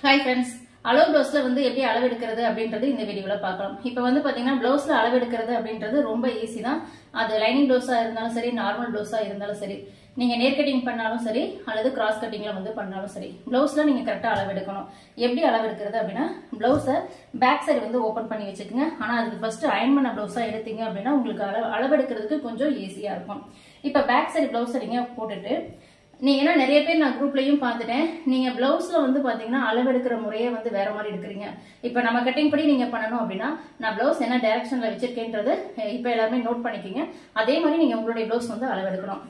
hi friends அளவு ப்ளவுஸ்ல வந்து எப்படி அளவெடுக்கிறது அப்படின்றது இந்த வீடியோல பார்க்கலாம் இப்போ வந்து பாத்தீங்கன்னா ப்ளவுஸ்ல அளவெடுக்கிறது அப்படின்றது ரொம்ப ஈஸி தான் அது லைனிங் ப்ளவுஸா இருந்தாலும் சரி நார்மல் ப்ளவுஸா இருந்தாலும் சரி நீங்க நேர் கட்டிங் பண்ணாலும் சரி அல்லது கிராஸ் கட்டிங்ல வந்து பண்ணாலும் சரி ப்ளவுஸ்ல நீங்க கரெக்டா அளவெடுக்கணும் எப்படி அளவெடுக்கிறது அப்படின்னா ப்ளவுஸை பேக் சைடு வந்து ஓபன் பண்ணி வச்சுக்கோங்க ஆனா அதுக்கு ஃபர்ஸ்ட் அயன் பண்ண ப்ளவுஸா எடுத்தீங்க அப்படின்னா உங்களுக்கு அளவு அளவெடுக்கிறதுக்கு கொஞ்சம் ஈஸியா இருக்கும் இப்போ பேக் சைடு ப்ளவுஸை நீங்க போட்டுட்டு நீங்க ஏன்னா நிறைய பேர் நான் குரூப்லயும் பார்த்துட்டேன் நீங்க பிளவுஸ்ல வந்து பாத்தீங்கன்னா அளவெடுக்கிற முறையே வந்து வேற மாதிரி எடுக்கிறீங்க இப்ப நம்ம கட்டிங் படி நீங்க பண்ணணும் அப்படின்னா நான் பிளவுஸ் என்ன டைரக்ஷன்ல வச்சிருக்கேன்றது இப்ப எல்லாருமே நோட் பண்ணிக்கிங்க அதே மாதிரி நீங்க உங்களுடைய பிளவுஸ் வந்து அளவெடுக்கணும்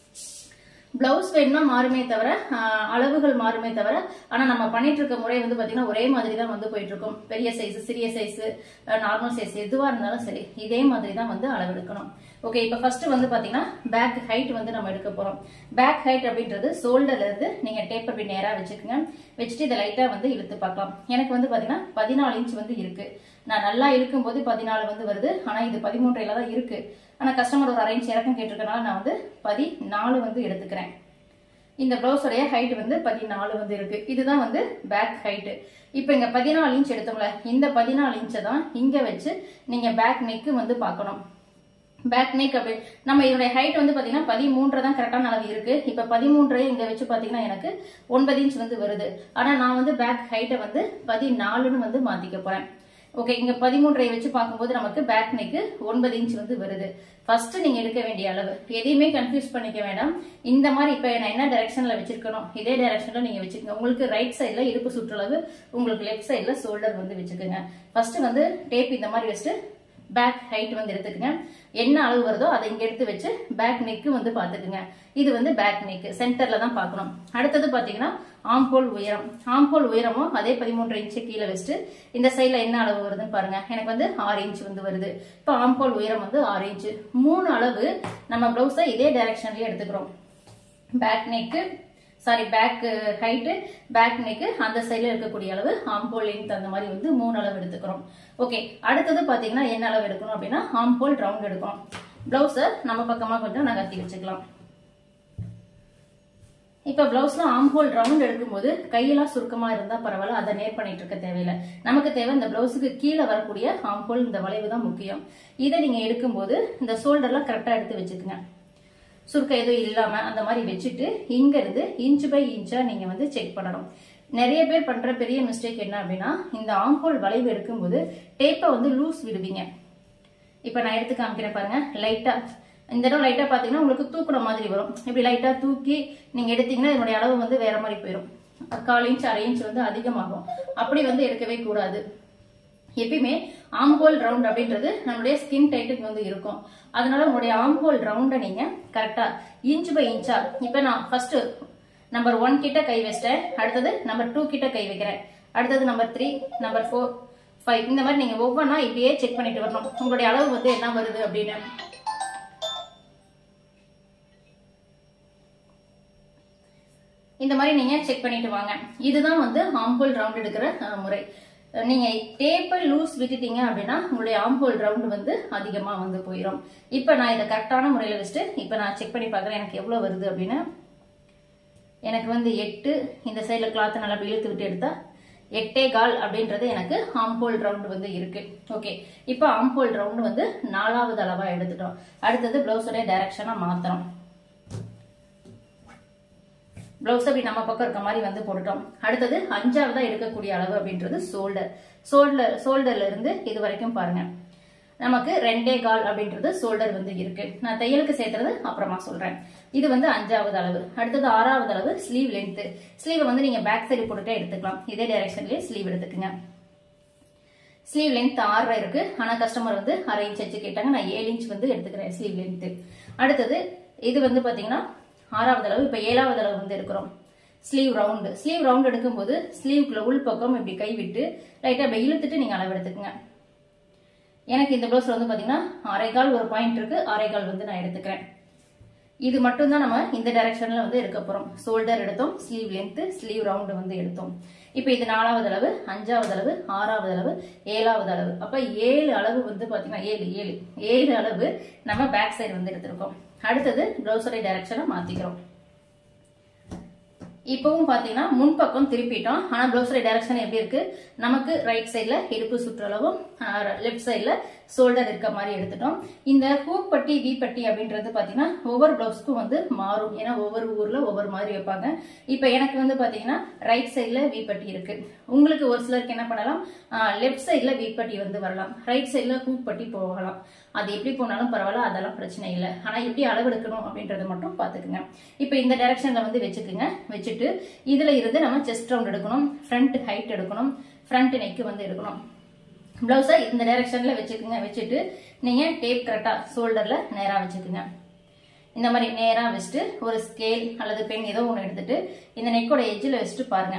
பிளவுஸ் வேணும்னா மாறுமே தவிர ஆஹ், அளவுகள் மாறுமே தவிர ஆனா நம்ம பண்ணிட்டு இருக்க முறை வந்து பாத்தீங்கன்னா ஒரே மாதிரி தான் வந்து போயிட்டு இருக்கும் பெரிய சைஸ் சிறிய சைஸ் நார்மல் சைஸ் எதுவா இருந்தாலும் சரி இதே மாதிரி தான் வந்து அளவெடுக்கணும் ஓகே இப்போ ஃபர்ஸ்ட் வந்து பாத்தீங்கன்னா பேக் ஹைட் வந்து நம்ம எடுக்க போறோம் பேக் ஹைட் அப்படின்றது ஷோல்டர்ல இருந்து நீங்க டேப் அப்படி நேரா வச்சுக்கோங்க வச்சுட்டு இதை லைட்டா வந்து இழுத்து பார்க்கலாம் எனக்கு வந்து பாத்தீங்கன்னா பதினாலு இன்ச் வந்து இருக்கு நான் நல்லா இருக்கும்போது பதினாலு வந்து வருது ஆனா இது பதிமூன்றையில தான் இருக்கு ஆனா கஸ்டமர் ஒரு அரை இன்ச் இறக்கம் கேட்டிருக்கனால நான் வந்து பதினாலு வந்து எடுத்துக்கிறேன் இந்த பிளவுஸோடைய ஹைட் வந்து பதினாலு வந்து இருக்கு இதுதான் வந்து பேக் ஹைட் இப்போ இங்க பதினாலு இன்ச் எடுத்தோம்ல இந்த பதினாலு இன்ச்சை தான் இங்க வச்சு நீங்க பேக் நெக்கு வந்து பார்க்கணும் பேக் நெக் அப்படி நம்ம இதோட ஹைட் வந்து பாத்தீங்கன்னா பதிமூன்று தான் கரெக்டான அளவு இருக்கு இப்ப பதிமூன்றை இங்க வச்சு பாத்தீங்கன்னா எனக்கு ஒன்பது இன்ச் வந்து வருது ஆனா நான் வந்து பேக் ஹைட்டை வந்து பதினாலுன்னு வந்து மாத்திக்க போறேன் ஓகே இங்க பதிமூன்றை வச்சு பார்க்கும்போது நமக்கு பேக் நெக்கு ஒன்பது இன்ச் வந்து வருது ஃபர்ஸ்ட் நீங்க எடுக்க வேண்டிய அளவு எதையுமே கன்ஃபியூஸ் பண்ணிக்க வேண்டாம் இந்த மாதிரி இப்ப நான் என்ன டைரக்ஷன்ல வச்சிருக்கணும் இதே டைரக்ஷன்ல நீங்க வச்சுக்கோங்க உங்களுக்கு ரைட் சைடுல இடுப்பு சுற்றளவு உங்களுக்கு லெஃப்ட் சைடுல ஷோல்டர் வந்து வச்சுக்கோங்க ஃபர்ஸ்ட் வந்து டேப் இந்த மாதிரி வச்சுட்டு பேக் ஹைட் வந்து எடுத்துக்கங்க என்ன அளவு வருதோ அதை இங்க எடுத்து வச்சு பேக் நெக் வந்து பாத்துக்குங்க இது வந்து பேக் நெக் சென்டர்ல தான் பார்க்கணும் அடுத்தது பாத்தீங்கன்னா ஆம்போல் உயரம் ஆம்போல் உயரமும் அதே பதிமூன்று இன்ச்சு கீழே வச்சுட்டு இந்த சைடுல என்ன அளவு வருதுன்னு பாருங்க எனக்கு வந்து ஆறு இன்ச் வந்து வருது இப்போ ஆம்போல் உயரம் வந்து ஆறு இன்ச்சு மூணு அளவு நம்ம பிளவுஸை இதே டைரக்ஷன்லயே எடுத்துக்கிறோம் back neck sari back height back neck அந்த சைடில் இருக்கக்கூடிய அளவு ஆம்போல் லென்த் அந்த மாதிரி வந்து மூணு அளவு எடுத்துக்கிறோம் ஓகே அடுத்தது பார்த்தீங்கன்னா என்ன அளவு எடுக்கணும் அப்படின்னா ஆம்போல் ரவுண்ட் எடுக்கணும் பிளவுஸை நம்ம பக்கமாக கொஞ்சம் நகர்த்தி வச்சுக்கலாம் இப்ப பிளவுஸ்ல ஆம்ஹோல் ரவுண்ட் எடுக்கும்போது கையெல்லாம் சுருக்கமா இருந்தா பரவாயில்ல அதை நேர் பண்ணிட்டு இருக்க தேவையில்லை நமக்கு தேவை இந்த பிளவுஸுக்கு கீழே வரக்கூடிய ஆம்ஹோல் இந்த வளைவு தான் முக்கியம் இதை நீங்க எடுக்கும்போது இந்த ஷோல்டர்லாம் கரெக்டா எடுத்து வச்சுக்கோங்க சுருக்கம் எதுவும் இல்லாம அந்த மாதிரி வச்சுட்டு இங்க இருந்து இன்ச் பை இன்ச்சா நீங்க வந்து செக் பண்ணணும் நிறைய பேர் பண்ற பெரிய மிஸ்டேக் என்ன அப்படின்னா இந்த ஆம்ஹோல் வளைவு எடுக்கும்போது டேப்பை வந்து லூஸ் விடுவீங்க இப்ப நான் எடுத்து காமிக்கிறேன் பாருங்க லைட்டா இந்த இடம் லைட்டா பாத்தீங்கன்னா உங்களுக்கு தூக்குற மாதிரி வரும் இப்படி லைட்டா தூக்கி நீங்க எடுத்தீங்கன்னா இதனுடைய அளவு வந்து வேற மாதிரி போயிடும் கால் இன்ச் அரை இன்ச் வந்து அதிகமாகும் அப்படி வந்து எடுக்கவே கூடாது எப்பயுமே ஆம்ஹோல் ரவுண்ட் அப்படின்றது நம்மளுடைய ஸ்கின் டைட்டுக்கு வந்து இருக்கும் அதனால உங்களுடைய ஆம்ஹோல் ரவுண்டை நீங்க கரெக்டா இன்ச் பை இன்ச்சா இப்ப நான் ஃபர்ஸ்ட் நம்பர் ஒன் கிட்ட கை வச்சிட்டேன் அடுத்தது நம்பர் டூ கிட்ட கை வைக்கிறேன் அடுத்தது number three number four five இந்த மாதிரி நீங்க ஒவ்வொன்றா இப்படியே செக் பண்ணிட்டு வரணும் உங்களுடைய அளவு வந்து என்ன வருது அப்படின்னு இந்த மாதிரி நீங்க செக் பண்ணிட்டு வாங்க இதுதான் வந்து ஆம்போல் ரவுண்ட் எடுக்கிற அஹ், முறை அஹ், நீங்க டேப்பை லூஸ் விட்டுட்டீங்க அப்படின்னா உங்களுடைய ஆம்போல் ரவுண்ட் வந்து அதிகமா வந்து போயிடும் இப்ப நான் இதை கரெக்டான முறையில வச்சுட்டு இப்ப நான் செக் பண்ணி பார்க்கறேன் எனக்கு எவ்வளவு வருது அப்படின்னு எனக்கு வந்து எட்டு இந்த சைடுல கிளாத் நல்லா அப்படி இழுத்து விட்டு எடுத்தா எட்டே கால் அப்படின்றது எனக்கு ஆம்போல் ரவுண்ட் வந்து இருக்கு ஓகே இப்போ ஆம்போல் ரவுண்ட் வந்து நாலாவது அளவா எடுத்துட்டோம் அடுத்தது பிளவுஸோட டைரக்ஷனா மாத்தணும் பிளவுஸ் அப்படி நம்ம பக்கம் இருக்க மாதிரி வந்து போட்டுட்டோம் அடுத்தது அஞ்சாவதா எடுக்கக்கூடிய அளவு அப்படின்றது ஷோல்டர் ஷோல்டர் ஷோல்டர்ல இருந்து இது வரைக்கும் பாருங்க நமக்கு ரெண்டே கால் அப்படின்றது ஷோல்டர் வந்து இருக்கு நான் தையலுக்கு சேர்த்துறது அப்புறமா சொல்றேன் இது வந்து அஞ்சாவது அளவு அடுத்தது ஆறாவது அளவு ஸ்லீவ் லென்த் ஸ்லீவ் வந்து நீங்க பேக் சைடு போட்டுட்டே எடுத்துக்கலாம் இதே டைரக்ஷன்லயே ஸ்லீவ் எடுத்துக்கங்க ஸ்லீவ் லென்த் ஆறரை இருக்கு ஆனா கஸ்டமர் வந்து அரை இன்ச் வச்சு கேட்டாங்க நான் ஏழு இன்ச் வந்து எடுத்துக்கிறேன் ஸ்லீவ் லென்த் அடுத்தது இது வந்து பாத்தீங்கன்னா ஆறாவது அளவு இப்ப ஏழாவது அளவு வந்து எடுக்கிறோம் ஸ்லீவ் ரவுண்டு ஸ்லீவ் ரவுண்ட் எடுக்கும்போது ஸ்லீவ்க்குள்ள உள் பக்கம் இப்படி கை விட்டு லைட்டா இப்படி இழுத்துட்டு நீங்க அளவு எடுத்துக்கங்க எனக்கு இந்த ப்ளவுஸ்ல வந்து பாத்தீங்கன்னா அரைக்கால் ஒரு பாயிண்ட் இருக்கு அரைக்கால் வந்து நான் எடுத்துக்கிறேன் இது மட்டும் தான் நம்ம இந்த டைரக்ஷன்ல வந்து எடுக்க போறோம் ஷோல்டர் எடுத்தோம் ஸ்லீவ் லென்த் ஸ்லீவ் ரவுண்டு வந்து எடுத்தோம் இப்போ இது நாலாவது அளவு அஞ்சாவது அளவு ஆறாவது அளவு ஏழாவது அளவு அப்ப ஏழு அளவு வந்து பாத்தீங்கன்னா ஏழு ஏழு ஏழு அளவு நம்ம பேக் சைடு வந்து எடுத்திருக்கோம் அடுத்தது ப்ளவுஸோட டைரக்ஷனை மாத்திக்கிறோம் இப்பவும் பாத்தீங்கன்னா முன்பக்கம் திருப்பிட்டோம் ஆனா பிளவுஸோட டைரக்ஷன் எப்படி இருக்கு நமக்கு ரைட் சைடுல இடுப்பு சுற்றளவும் லெஃப்ட் சைடுல ஷோல்டர் இருக்க மாதிரி எடுத்துட்டோம் இந்த ஹூக் பட்டி வி பட்டி அப்படின்றது பாத்தீங்கன்னா ஒவ்வொரு பிளவுஸ்க்கும் வந்து மாறும் ஏன்னா ஒவ்வொரு ஊர்ல ஒவ்வொரு மாதிரி வைப்பாங்க இப்ப எனக்கு வந்து பாத்தீங்கன்னா ரைட் சைடுல வி பட்டி இருக்கு உங்களுக்கு ஒரு சிலருக்கு என்ன பண்ணலாம் லெஃப்ட் சைடுல வி பட்டி வந்து வரலாம் ரைட் சைடுல ஹூக் பட்டி போகலாம் அது எப்படி போனாலும் பரவாயில்ல அதெல்லாம் பிரச்சனை இல்லை ஆனா எப்படி அளவெடுக்கணும் அப்படின்றத மட்டும் பாத்துக்குங்க இப்ப இந்த டைரக்ஷன்ல வந்து வச்சுக்குங்க வச்சுட்டு இதுல இருந்து நம்ம செஸ்ட் ரவுண்ட் எடுக்கணும் ஃப்ரண்ட் ஹைட் எடுக்கணும் ஃப்ரண்ட் நெக் வந்து எடுக்கணும் பிளவுஸை இந்த டைரக்ஷன்ல வச்சுக்குங்க வச்சுட்டு நீங்க டேப் கரெக்டா ஷோல்டர்ல நேரா வச்சுக்குங்க இந்த மாதிரி நேரா வச்சுட்டு ஒரு ஸ்கேல் அல்லது பென் ஏதோ ஒன்று எடுத்துட்டு இந்த நெக்கோட எஜ்ஜில் வச்சுட்டு பாருங்க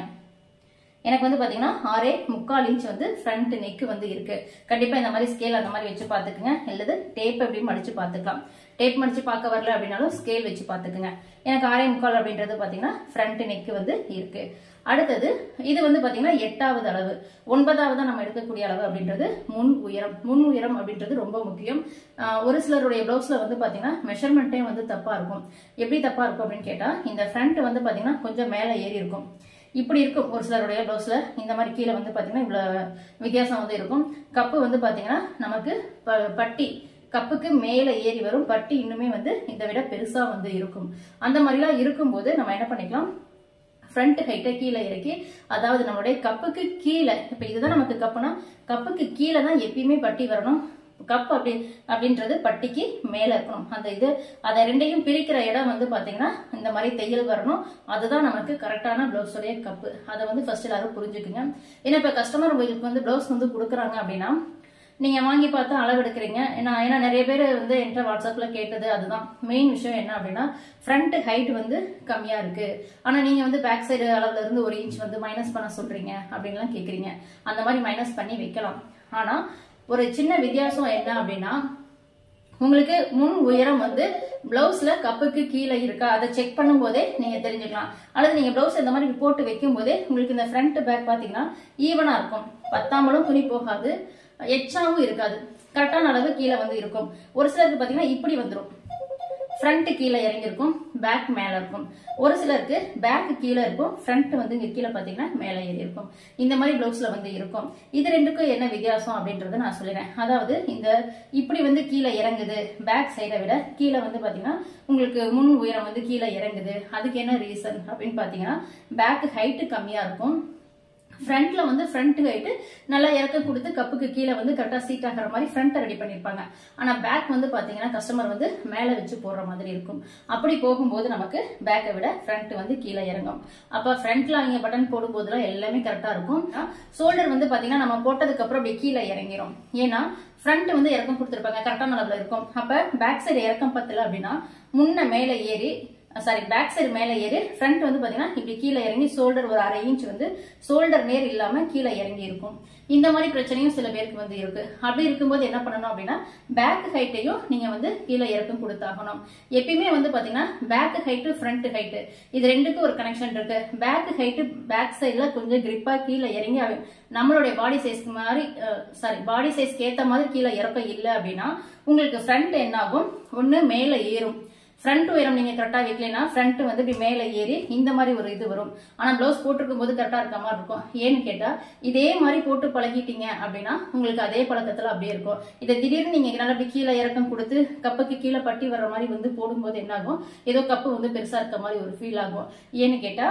எனக்கு வந்து பாத்தீங்கன்னா ஆறே முக்கால் இன்ச் வந்து ஃப்ரண்ட் நெக் வந்து இருக்கு கண்டிப்பா இந்த மாதிரி ஸ்கேல் அந்த மாதிரி வச்சு பாத்துக்குங்க அல்லது டேப் எப்படி மடிச்சு பாத்துக்கலாம் டேப் மடிச்சு பார்க்க வரல அப்படின்னாலும் ஸ்கேல் வச்சு பாத்துக்குங்க எனக்கு ஆறே முக்கால் அப்படின்றது பாத்தீங்கன்னா ஃப்ரண்ட் நெக் வந்து இருக்கு அடுத்தது இது வந்து பாத்தீங்கன்னா எட்டாவது அளவு ஒன்பதாவது நம்ம எடுக்கக்கூடிய அளவு அப்படின்றது முன் உயரம் முன் உயரம் அப்படின்றது ரொம்ப முக்கியம் ஆஹ் ஒரு சிலருடைய பிளவுஸ்ல வந்து பாத்தீங்கன்னா மெஷர்மெண்ட்டே வந்து தப்பா இருக்கும் எப்படி தப்பா இருக்கும் அப்படின்னு கேட்டா இந்த ஃப்ரண்ட் வந்து பாத்தீங்கன்னா கொஞ்சம் மேல ஏறி இருக்கும் இப்படி இருக்கும் ஒரு சிலருடைய பிளவுஸ்ல இந்த மாதிரி கீழே வந்து பாத்தீங்கன்னா இவ்வளவு வித்தியாசம் வந்து இருக்கும் கப்பு வந்து பாத்தீங்கன்னா நமக்கு ப- பட்டி கப்புக்கு மேல ஏறி வரும் பட்டி இன்னுமே வந்து இதை விட பெருசா வந்து இருக்கும் அந்த மாதிரிலாம் இருக்கும்போது நம்ம என்ன பண்ணிக்கலாம் ஃப்ரண்ட் ஹைட்டை கீழே இறக்கி அதாவது நம்மளுடைய கப்புக்கு கீழே இப்ப இதுதான் நமக்கு கப்புனா கப்புக்கு கீழே தான் எப்பயுமே பட்டி வரணும் கப் அப்படி அப்படின்றது பட்டிக்கு மேல இருக்கணும் அந்த இது அதை ரெண்டையும் பிரிக்கிற இடம் வந்து பாத்தீங்கன்னா இந்த மாதிரி தையல் வரணும் அதுதான் நமக்கு கரெக்டான பிளவுஸோடைய கப்பு அதை வந்து ஃபர்ஸ்ட் எல்லாரும் புரிஞ்சுக்குங்க ஏன்னா இப்ப கஸ்டமர் உங்களுக்கு வந்து பிளவுஸ் வந்து கொடுக்குறாங்க அப்படின்னா நீங்க வாங்கி பார்த்து அளவு எடுக்கிறீங்க ஏன்னா ஏன்னா நிறைய பேர் வந்து என்கிட்ட வாட்ஸ்அப்ல கேட்டது அதுதான் மெயின் விஷயம் என்ன அப்படின்னா ஃப்ரண்ட் ஹைட் வந்து கம்மியா இருக்கு ஆனா நீங்க வந்து பேக் சைடு அளவுல இருந்து ஒரு இன்ச் வந்து மைனஸ் பண்ண சொல்றீங்க அப்படின்லாம் கேக்குறீங்க அந்த மாதிரி மைனஸ் பண்ணி வைக்கலாம் ஆனா ஒரு சின்ன வித்தியாசம் என்ன அப்படின்னா உங்களுக்கு முன் உயரம் வந்து பிளவுஸ்ல கப்புக்கு கீழே இருக்கா அதை செக் பண்ணும் போதே நீங்க தெரிஞ்சுக்கலாம் அல்லது நீங்க பிளவுஸ் இந்த மாதிரி போட்டு வைக்கும் போதே உங்களுக்கு இந்த ஃப்ரண்ட் பேக் பாத்தீங்கன்னா ஈவனா இருக்கும் பத்தாமலும் துணி போகாது எச்சாவும் இருக்காது கரெக்டான அளவு கீழே வந்து இருக்கும் ஒரு சிலருக்கு பாத்தீங்கன்னா இப்படி வந்துரும் ஃப்ரண்ட் கீழே இறங்கி இருக்கும் பேக் மேல இருக்கும் ஒரு சிலருக்கு பேக் கீழே இருக்கும் ஃப்ரண்ட் வந்து இங்க கீழே பாத்தீங்கன்னா மேல ஏறி இருக்கும் இந்த மாதிரி பிளவுஸ்ல வந்து இருக்கும் இது ரெண்டுக்கும் என்ன வித்தியாசம் அப்படின்றத நான் சொல்லிடுறேன் அதாவது இந்த இப்படி வந்து கீழே இறங்குது பேக் சைடை விட கீழே வந்து பாத்தீங்கன்னா உங்களுக்கு முன் உயரம் வந்து கீழே இறங்குது அதுக்கு என்ன ரீசன் அப்படின்னு பாத்தீங்கன்னா பேக் ஹைட் கம்மியா இருக்கும் ஃப்ரண்ட்ல வந்து ஃப்ரண்ட் ஹைட்டு நல்லா இறக்க கொடுத்து கப்புக்கு கீழே வந்து கரெக்டா சீட் ஆகிற மாதிரி ஃப்ரண்ட் ரெடி பண்ணிருப்பாங்க ஆனா பேக் வந்து பாத்தீங்கன்னா கஸ்டமர் வந்து மேல வச்சு போடுற மாதிரி இருக்கும் அப்படி போகும்போது நமக்கு பேக்கை விட ஃப்ரண்ட் வந்து கீழே இறங்கும் அப்ப ஃப்ரண்ட்ல அவங்க பட்டன் போடும்போதுலாம் எல்லாமே கரெக்டா இருக்கும் ஷோல்டர் வந்து பாத்தீங்கன்னா நம்ம போட்டதுக்கு அப்புறம் அப்படி கீழே இறங்கிரும் ஏன்னா ஃப்ரண்ட் வந்து இறக்கம் கொடுத்துருப்பாங்க கரெக்டான அளவுல இருக்கும் அப்ப பேக் சைடு இறக்கம் பத்தல அப்படின்னா முன்ன மேல ஏறி சாரி பேக் சைடு மேல ஏறி ஃப்ரண்ட் வந்து பாத்தீங்கன்னா இப்படி கீழே இறங்கி ஷோல்டர் ஒரு அரை இன்ச் வந்து ஷோல்டர் நேர் இல்லாம கீழே இறங்கி இருக்கும் இந்த மாதிரி பிரச்சனையும் சில பேருக்கு வந்து இருக்கு அப்படி இருக்கும்போது என்ன பண்ணணும் அப்படின்னா பேக் ஹைட்டையும் நீங்க வந்து கீழே இறக்கம் கொடுத்தாகணும் எப்பயுமே வந்து பாத்தீங்கன்னா பேக் ஹைட்டு ஃப்ரண்ட் ஹைட்டு இது ரெண்டுக்கும் ஒரு கனெக்ஷன் இருக்கு பேக் ஹைட்டு பேக் சைடுல கொஞ்சம் கிரிப்பா கீழே இறங்கி அவ- நம்மளுடைய பாடி சைஸ்க்கு மாதிரி சாரி பாடி சைஸ்க்கு ஏத்த மாதிரி கீழே இறக்கம் இல்லை அப்படின்னா உங்களுக்கு ஃப்ரண்ட் என்ன ஆகும் ஒண்ணு மேல ஏறும் ஃப்ரண்ட் உயரம் நீங்க கரெக்டா வைக்கலைன்னா ஃப்ரண்ட் வந்து இப்படி மேல ஏறி இந்த மாதிரி ஒரு இது வரும் ஆனா பிளவுஸ் போட்டிருக்கும் போது கரெக்டா இருக்க மாதிரி இருக்கும் ஏன்னு கேட்டா இதே மாதிரி போட்டு பழகிட்டீங்க அப்படின்னா உங்களுக்கு அதே பழக்கத்துல அப்படியே இருக்கும் இதை திடீர்னு நீங்க நல்லா இப்படி கீழே இறக்கம் கொடுத்து கப்புக்கு கீழே பட்டி வர்ற மாதிரி வந்து போடும்போது என்ன ஆகும் ஏதோ கப்பு வந்து பெருசா இருக்க மாதிரி ஒரு ஃபீல் ஆகும் ஏன்னு கேட்டா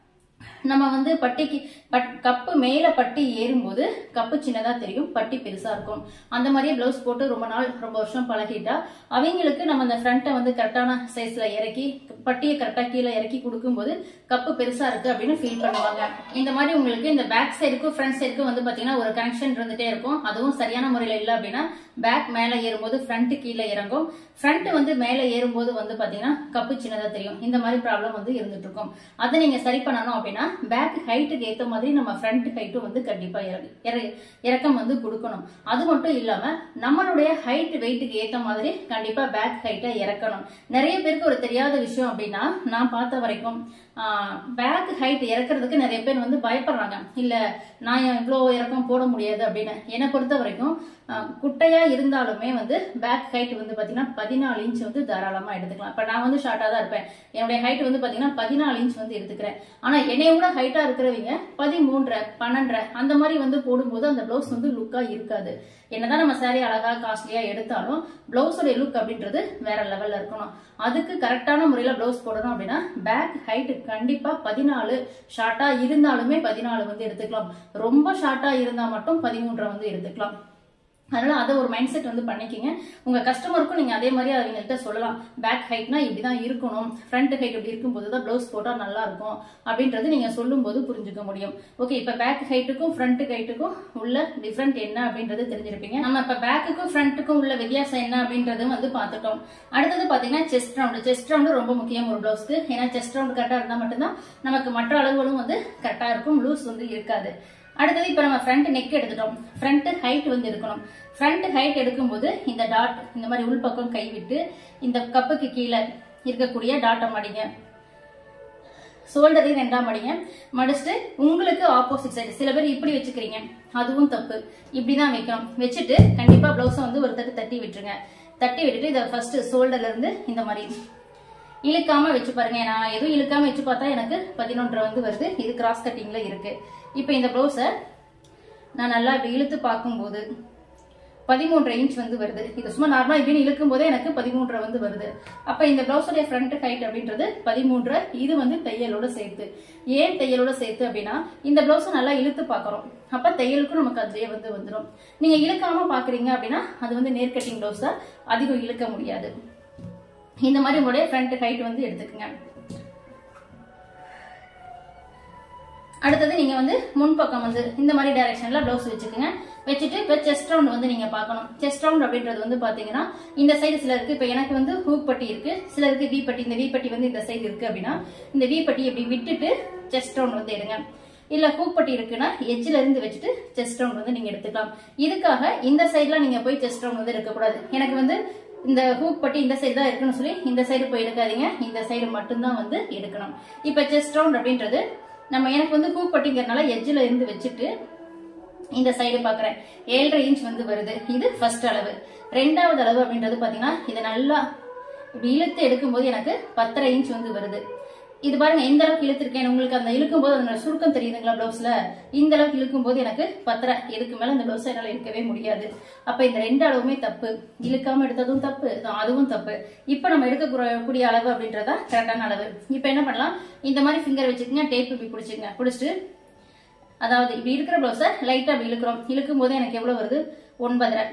நம்ம வந்து பட்டிக்கு பட் கப்பு மேல பட்டி ஏறும்போது கப்பு சின்னதா தெரியும் பட்டி பெருசா இருக்கும் அந்த மாதிரியே பிளவுஸ் போட்டு ரொம்ப நாள் ரொம்ப வருஷம் பழகிட்டா அவங்களுக்கு நம்ம அந்த ஃப்ரண்ட்டை வந்து கரெக்டான சைஸ்ல இறக்கி பட்டியை கரெக்டா கீழே இறக்கி கொடுக்கும்போது கப்பு பெருசா இருக்கு அப்படின்னு ஃபீல் பண்ணுவாங்க இந்த மாதிரி உங்களுக்கு இந்த பேக் சைடுக்கும் ஃப்ரண்ட் சைடுக்கும் வந்து பாத்தீங்கன்னா ஒரு கனெக்ஷன் இருந்துட்டே இருக்கும் அதுவும் சரியான முறையில இல்ல அப்படின்னா பேக் மேல ஏறும்போது ஃப்ரண்ட் கீழே இறங்கும் ஃப்ரண்ட் வந்து மேல ஏறும்போது வந்து பாத்தீங்கன்னா கப்பு சின்னதா தெரியும் இந்த மாதிரி ப்ராப்ளம் வந்து இருந்துட்டு இருக்கும் அதை நீங்க சரி பண்ணணும் அப்படின்னா பேக் ஹைட்டுக்கு ஏத்த மாதிரி நம்ம ஃப்ரண்ட் ஹைட்டும் வந்து கண்டிப்பா இறக்கு- இற- இறக்கம் வந்து கொடுக்கணும் அது மட்டும் இல்லாம நம்மளுடைய ஹைட் வெயிட்டுக்கு ஏத்த மாதிரி கண்டிப்பா பேக் ஹைட்டை இறக்கணும் நிறைய பேருக்கு ஒரு தெரியாத விஷயம் அப்படின்னா நான் பார்த்த வரைக்கும் பேக் ஹைட் இறக்குறதுக்கு நிறைய பேர் வந்து பயப்படுறாங்க இல்ல நான் இவ்வளோ இறக்கம் போட முடியாது அப்படின்னு என்னை பொறுத்த வரைக்கும் ஆஹ், குட்டையா இருந்தாலுமே வந்து பேக் ஹைட் வந்து பாத்தீங்கன்னா பதினாலு இன்ச் வந்து தாராளமா எடுத்துக்கலாம் இப்ப நான் வந்து ஷார்ட்டா தான் இருப்பேன் என்னுடைய ஹைட் வந்து பாத்தீங்கன்னா பதினாலு இன்ச் வந்து எடுத்துக்கிறேன் ஆனா என்னைய விட ஹைட்டா இருக்கிறவங்க பதிமூன்றரை பன்னெண்டரை அந்த மாதிரி வந்து போடும்போது அந்த பிளவுஸ் வந்து லுக்கா இருக்காது என்னதான் நம்ம saree அழகா காஸ்ட்லியா எடுத்தாலும் பிளவுஸோட லுக் அப்படின்றது வேற லெவல்ல இருக்கணும் அதுக்கு கரெக்டான முறையில பிளவுஸ் போடணும் அப்படின்னா பேக் ஹைட் கண்டிப்பா பதினாலு ஷார்ட்டா இருந்தாலுமே பதினாலு வந்து எடுத்துக்கலாம் ரொம்ப ஷார்ட்டா இருந்தா மட்டும் பதிமூன்றை வந்து எடுத்துக்கலாம் அதனால அதை ஒரு மைண்ட் செட் வந்து பண்ணிக்கிங்க உங்க கஸ்டமருக்கும் நீங்க அதே மாதிரி அவங்கள்ட்ட சொல்லலாம் பேக் ஹைட்னா இப்படிதான் இருக்கணும் ஃப்ரண்ட் ஹைட் இப்படி இருக்கும்போது தான் ப்ளவுஸ் போட்டா நல்லா இருக்கும் அப்படின்றது நீங்க சொல்லும்போது புரிஞ்சுக்க முடியும் ஓகே இப்ப பேக் ஹைட்டுக்கும் ஃப்ரண்ட் ஹைட்டுக்கும் உள்ள டிஃபரெண்ட் என்ன அப்படின்றது தெரிஞ்சிருப்பீங்க நம்ம இப்ப பேக்குக்கும் ஃப்ரண்ட்டுக்கும் உள்ள வித்தியாசம் என்ன அப்படின்றது வந்து பார்த்துட்டோம் அடுத்தது பாத்தீங்கன்னா செஸ்ட் ரவுண்ட் செஸ்ட் ரவுண்ட் ரொம்ப முக்கியம் ஒரு பிளவுஸ்க்கு ஏன்னா செஸ்ட் ரவுண்ட் கரெக்டா இருந்தா மட்டும்தான் நமக்கு மற்ற அளவுகளும் வந்து கரெக்டா இருக்கும் லூஸ் வந்து இருக்காது அடுத்தது இப்ப நம்ம ஃப்ரண்ட் நெக் எடுத்துட்டோம் ஃப்ரண்ட் ஹைட் வந்து எடுக்கணும் ஃப்ரண்ட் ஹைட் எடுக்கும்போது இந்த டாட் இந்த மாதிரி உள்பக்கம் கை விட்டு இந்த கப்புக்கு கீழே இருக்கக்கூடிய டாட்டை மடிங்க ஷோல்டரையும் ரெண்டாம் மடிங்க மடிச்சுட்டு உங்களுக்கு ஆப்போசிட் சைடு சில பேர் இப்படி வச்சுக்கிறீங்க அதுவும் தப்பு இப்படிதான் வைக்கணும் வச்சுட்டு கண்டிப்பா பிளவுஸை வந்து ஒரு தட்டு தட்டி விட்டுருங்க தட்டி விட்டுட்டு இதை ஃபர்ஸ்ட் ஷோல்டர்ல இருந்து இந்த மாதிரி இழுக்காம வச்சு பாருங்க நான் எதுவும் இழுக்காம வச்சு பார்த்தா எனக்கு பதினொன்றரை வந்து வருது இது கிராஸ் கட்டிங்ல இருக்கு இப்போ இந்த ப்ளவுஸை நான் நல்லா இப்படி இழுத்து பார்க்கும்போது பதிமூன்றரை இன்ச் வந்து வருது இது சும்மா நார்மலா இப்படின்னு இழுக்கும் போதே எனக்கு பதிமூன்றரை வந்து வருது அப்ப இந்த பிளவுஸோடைய ஃப்ரண்ட் ஹைட் அப்படின்றது பதிமூன்றரை இது வந்து தையலோட சேர்த்து ஏன் தையலோட சேர்த்து அப்படின்னா இந்த பிளவுஸை நல்லா இழுத்து பார்க்கறோம் அப்ப தையலுக்கும் நமக்கு அதுலயே வந்து வந்துடும் நீங்க இழுக்காம பாக்குறீங்க அப்படின்னா அது வந்து நேர்கட்டிங் பிளவுஸா அதிகம் இழுக்க முடியாது இந்த மாதிரி உங்களுடைய ஃப்ரண்ட் ஹைட் வந்து எடுத்துக்கங்க அடுத்தது நீங்க வந்து முன்பக்கம் வந்து இந்த மாதிரி டைரக்ஷன்ல பிளவுஸ் வச்சுக்கோங்க வச்சுட்டு இப்போ செஸ்ட் ரவுண்ட் வந்து நீங்க பார்க்கணும் செஸ்ட் ரவுண்ட் அப்படின்றது வந்து பாத்தீங்கன்னா இந்த சைடு சிலருக்கு இப்போ எனக்கு வந்து ஹூக் பட்டி இருக்கு சிலருக்கு வி பட்டி இந்த வி பட்டி வந்து இந்த சைடு இருக்கு அப்படின்னா இந்த வி பட்டி இப்படி விட்டுட்டு செஸ்ட் ரவுண்ட் வந்து எடுங்க இல்ல ஹூக் பட்டி இருக்குன்னா எட்ஜ்ல இருந்து வச்சுட்டு செஸ்ட் ரவுண்ட் வந்து நீங்க எடுத்துக்கலாம் இதுக்காக இந்த சைடுல நீங்க போய் செஸ்ட் ரவுண்ட் வந்து எடுக்கக்கூடாது எனக்கு வந்து இந்த ஹூக் பட்டி இந்த சைடு தான் இருக்குன்னு சொல்லி இந்த சைடு போய் எடுக்காதீங்க இந்த சைடு மட்டும்தான் வந்து எடுக்கணும் இப்ப செஸ்ட் ரவுண்ட் அப்படின்றது நம்ம எனக்கு வந்து ஹூக் பட்டிங்கிறதுனால எட்ஜில் இருந்து வச்சுட்டு இந்த சைடு பாக்குறேன் ஏழரை இன்ச் வந்து வருது இது ஃபர்ஸ்ட் அளவு ரெண்டாவது அளவு அப்படின்றது பாத்தீங்கன்னா இதை நல்லா இப்படி இழுத்து எடுக்கும்போது எனக்கு பத்தரை இன்ச் வந்து வருது இது பாருங்க எந்த அளவுக்கு இழுத்திருக்கேன் உங்களுக்கு அந்த இழுக்கும் போது அதோட சுருக்கம் தெரியுதுங்களா பிளவுஸ்ல இந்த அளவுக்கு இழுக்கும் போது எனக்கு பத்தரை இதுக்கு மேல இந்த பிளவுஸ் என்னால இழுக்கவே முடியாது அப்ப இந்த ரெண்டு அளவுமே தப்பு இழுக்காம எடுத்ததும் தப்பு அதுவும் தப்பு இப்ப நம்ம எடுக்கக்கூடிய அளவு அப்படின்றதா கரெக்டான அளவு இப்ப என்ன பண்ணலாம் இந்த மாதிரி ஃபிங்கர் வச்சுக்கோங்க டேப் இப்படி பிடிச்சிங்க பிடிச்சிட்டு அதாவது இப்படி இருக்கிற பிளவுஸை லைட்டா அப்படி இழுக்கிறோம் இழுக்கும் போது எனக்கு எவ்வளவு வருது ஒன்பதரை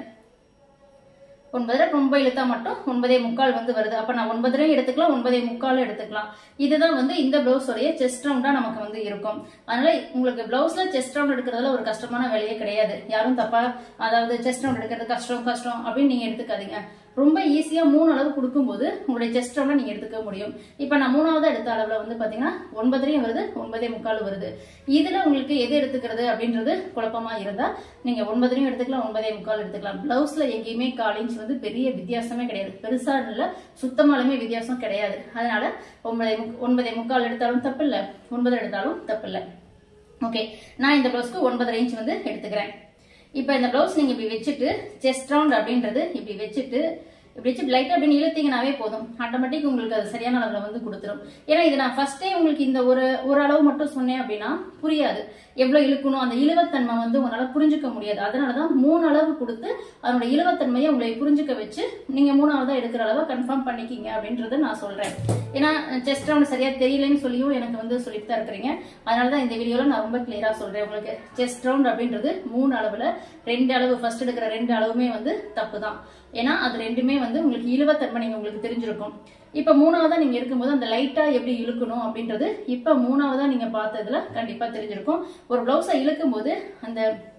ஒன்பதரை ரொம்ப இழுத்தா மட்டும் ஒன்பதே முக்கால் வந்து வருது அப்ப நான் ஒன்பதரையும் எடுத்துக்கலாம் ஒன்பதே முக்காலும் எடுத்துக்கலாம் இதுதான் வந்து இந்த பிளவுஸோடைய செஸ்ட் ரவுண்டா நமக்கு வந்து இருக்கும் அதனால உங்களுக்கு பிளவுஸ்ல செஸ்ட் ரவுண்ட் எடுக்கிறதுல ஒரு கஷ்டமான வேலையே கிடையாது யாரும் தப்பா அதாவது செஸ்ட் ரவுண்ட் எடுக்கிறது கஷ்டம் கஷ்டம் அப்படின்னு நீங்க எடுத்துக்காதீங்க ரொம்ப ஈஸியா மூணு அளவு கொடுக்கும்போது உங்களுடைய செஸ்ட் ரவுண்டை நீங்க எடுத்துக்க முடியும் இப்ப நான் மூணாவது எடுத்த அளவுல வந்து பாத்தீங்கன்னா ஒன்பதரையும் வருது ஒன்பதே முக்கால் வருது இதுல உங்களுக்கு எது எடுத்துக்கிறது அப்படின்றது குழப்பமா இருந்தா நீங்க ஒன்பதரையும் எடுத்துக்கலாம் ஒன்பதே முக்கால் எடுத்துக்கலாம் பிளவுஸ்ல எங்கேயுமே கால் இன்ச் வந்து பெரிய வித்தியாசமே கிடையாது பெருசா இல்ல சுத்தமாலுமே வித்தியாசம் கிடையாது அதனால ஒன்பதே முக்- ஒன்பதே முக்கால் எடுத்தாலும் தப்பு இல்ல ஒன்பது எடுத்தாலும் தப்பு இல்ல ஓகே நான் இந்த பிளவுஸ்க்கு ஒன்பதரை இன்ச் வந்து எடுத்துக்கிறேன் இப்போ இந்த பிளவுஸ் நீங்க இப்படி வச்சுட்டு செஸ்ட் ரவுண்ட் அப்படின்றது இப்படி வச்சுட்டு இப்படி வச்சு லைட்டா அப்படின்னு இழுத்தீங்கனாவே போதும் ஆட்டோமேட்டிக் உங்களுக்கு அது சரியான அளவுல வந்து கொடுத்துரும் ஏன்னா இது நான் ஃபர்ஸ்டே உங்களுக்கு இந்த ஒரு ஒரு அளவு மட்டும் சொன்னேன் அப்படின்னா புரியாது எவ்வளவு இழுக்கணும் அந்த இழுவத்தன்மை வந்து உங்களால புரிஞ்சுக்க முடியாது அதனாலதான் மூணு அளவு கொடுத்து அதனோட இழுவத்தன்மையை உங்களை புரிஞ்சுக்க வச்சு நீங்க மூணாவதா எடுக்கிற அளவை கன்ஃபார்ம் பண்ணிக்கிங்க அப்படின்றத நான் சொல்றேன் ஏன்னா செஸ்ட் ரவுண்ட் சரியா தெரியலன்னு சொல்லியும் எனக்கு வந்து சொல்லிட்டு தான் இருக்கிறீங்க அதனாலதான் இந்த வீடியோல நான் ரொம்ப கிளியரா சொல்றேன் உங்களுக்கு செஸ்ட் ரவுண்ட் அப்படின்றது மூணு அளவுல ரெண்டு அளவு ஃபர்ஸ்ட் எடுக்கிற ரெண்டு அளவுமே வந்து தப்பு தான் ஏன்னா அது ரெண்டுமே வந்து உங்களுக்கு இழுவத்தன்மை நீங்க உங்களுக்கு தெரிஞ்சிருக்கும் இப்ப மூணாவதா நீங்க இருக்கும்போது அந்த லைட்டா எப்படி இழுக்கணும் அப்படின்றது இப்ப மூணாவதா நீங்க பார்த்ததுல கண்டிப்பா தெரிஞ்சிருக்கும் ஒரு பிளவுஸை இழுக்கும் போது அந்த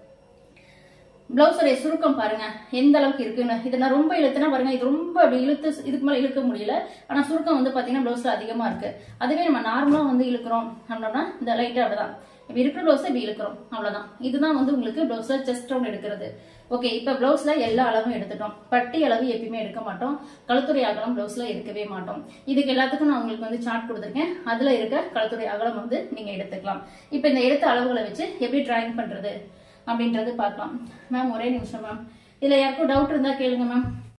பிளவுஸோடைய சுருக்கம் பாருங்க எந்த அளவுக்கு இருக்குன்னு இதை நான் ரொம்ப இழுத்துனா பாருங்க இது ரொம்ப அப்படி இழுத்து இதுக்கு மேல இழுக்க முடியல ஆனா சுருக்கம் வந்து பாத்தீங்கன்னா பிளவுஸ்ல அதிகமா இருக்கு அதுவே நம்ம நார்மலா வந்து இழுக்கிறோம் அப்படின்னா இந்த லைட்டா அப்படிதான் இப்ப இருக்கிற பிளவுஸ் இப்படி இழுக்கிறோம் அவ்வளவுதான் இதுதான் வந்து உங்களுக்கு பிளவுஸ்ல செஸ்ட் ரவுண்ட் எடுக்கிறது ஓகே இப்ப பிளவுஸ்ல எல்லா அளவும் எடுத்துட்டோம் பட்டி அளவு எப்பயுமே எடுக்க மாட்டோம் கழுத்துறை அகலம் பிளவுஸ்ல எடுக்கவே மாட்டோம் இதுக்கு எல்லாத்துக்கும் நான் உங்களுக்கு வந்து சார்ட் கொடுத்துருக்கேன் அதுல இருக்க கழுத்துறை அகலம் வந்து நீங்க எடுத்துக்கலாம் இப்ப இந்த எடுத்த அளவுகளை வச்சு எப்படி டிராயிங் பண்றது அப்படின்றது பார்க்கலாம் மேம் ஒரே நிமிஷம் மேம் இதுல யாருக்கும் டவுட் இருந்தா கேளுங்க மேம்